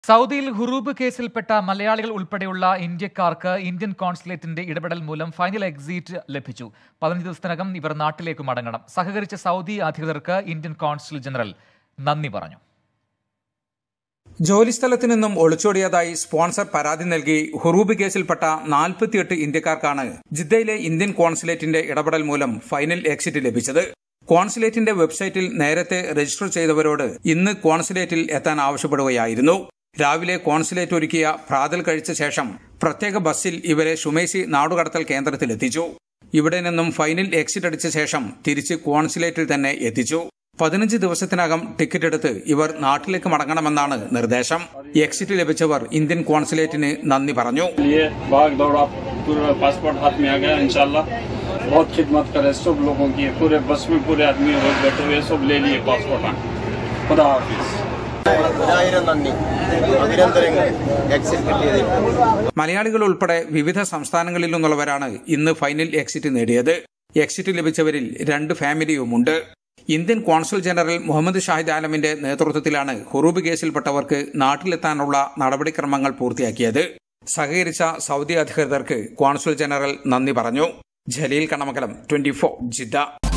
സൗദിയിൽ ഹുറൂബ് കേസിൽപ്പെട്ട മലയാളികൾ ഉൾപ്പെടെയുള്ള ഇന്ത്യക്കാർക്ക് ഇന്ത്യൻ കോൺസുലേറ്റിന്റെ ഇടപെടൽ മൂലം ഫൈനൽ എക്സിറ്റ് ലഭിച്ചു പതിനഞ്ച് ദിവസത്തിനകം ഇവർ നാട്ടിലേക്ക് മടങ്ങണം സഹകരിച്ച സൗദി അധികൃതർക്ക് ഇന്ത്യൻ കോൺസുൽ ജനറൽ നന്ദി പറഞ്ഞു ജോലിസ്ഥലത്തു നിന്നും ഒളിച്ചോടിയതായി സ്പോൺസർ പരാതി നൽകി ഹുറൂബ് കേസിൽപ്പെട്ട നാൽപ്പത്തിയെട്ട് ഇന്ത്യക്കാർക്കാണ് ജിദ്ദയിലെ ഇന്ത്യൻ കോൺസുലേറ്റിന്റെ ഇടപെടൽ മൂലം ഫൈനൽ എക്സിറ്റ് ലഭിച്ചത് കോൺസുലേറ്റിന്റെ വെബ്സൈറ്റിൽ നേരത്തെ രജിസ്റ്റർ ചെയ്തവരോട് ഇന്ന് കോൺസുലേറ്റിൽ എത്താൻ ആവശ്യപ്പെടുകയായിരുന്നു രാവിലെ കോൺസുലേറ്റ് ഒരുക്കിയ പ്രാതൽ കഴിച്ച ശേഷം പ്രത്യേക ബസ്സിൽ ഇവരെ ഷുമേസി നാടുകടത്തൽ കേന്ദ്രത്തിലെത്തിച്ചു ഇവിടെ നിന്നും ഫൈനൽ എക്സിറ്റ് അടിച്ച ശേഷം തിരിച്ച് കോൺസുലേറ്റിൽ തന്നെ എത്തിച്ചു പതിനഞ്ച് ദിവസത്തിനകം ടിക്കറ്റ് എടുത്ത് ഇവർ നാട്ടിലേക്ക് മടങ്ങണമെന്നാണ് നിർദ്ദേശം എക്സിറ്റ് ലഭിച്ചവർ ഇന്ത്യൻ കോൺസുലേറ്റിന് നന്ദി പറഞ്ഞു लिए भाग दौड़ा पूरा पासपोर्ट हाथ में आ गया इंशाल्लाह बहुत खिदमत करे सब लोगों की पूरे बस में पूरे आदमी लोग बैठे हुए सब ले लिए पासपोर्ट खुदा हाफिज ഒരായിരം നന്ദി അഭിനന്ദനങ്ങൾ എക്സിറ്റ് കിട്ടിയതിൽ മലയാളികൾ ഉൾപ്പെടെ വിവിധ സംസ്ഥാനങ്ങളിൽ നിന്നുള്ളവരാണ് ഇന്ന് ഫൈനൽ എക്സിറ്റ് നേടിയത് എക്സിറ്റ് ലഭിച്ചവരിൽ രണ്ട് ഫാമിലിയുമുണ്ട് Indian consul general Muhammad Shahid ആലമിന്റെ നേതൃത്വത്തിലാണ് ഹുറൂബ് കേസിൽപ്പെട്ടവർക്ക് നാട്ടിലെത്താനുള്ള നടപടിക്രമങ്ങൾ പൂർത്തിയാക്കിയത് സഹകരിച്ച സൗദി അധികൃതർക്ക് കോൺസുൽ ജനറൽ നന്ദി പറഞ്ഞു ജലീൽ കണമകലം ട്വന്റി ജിദ്ദ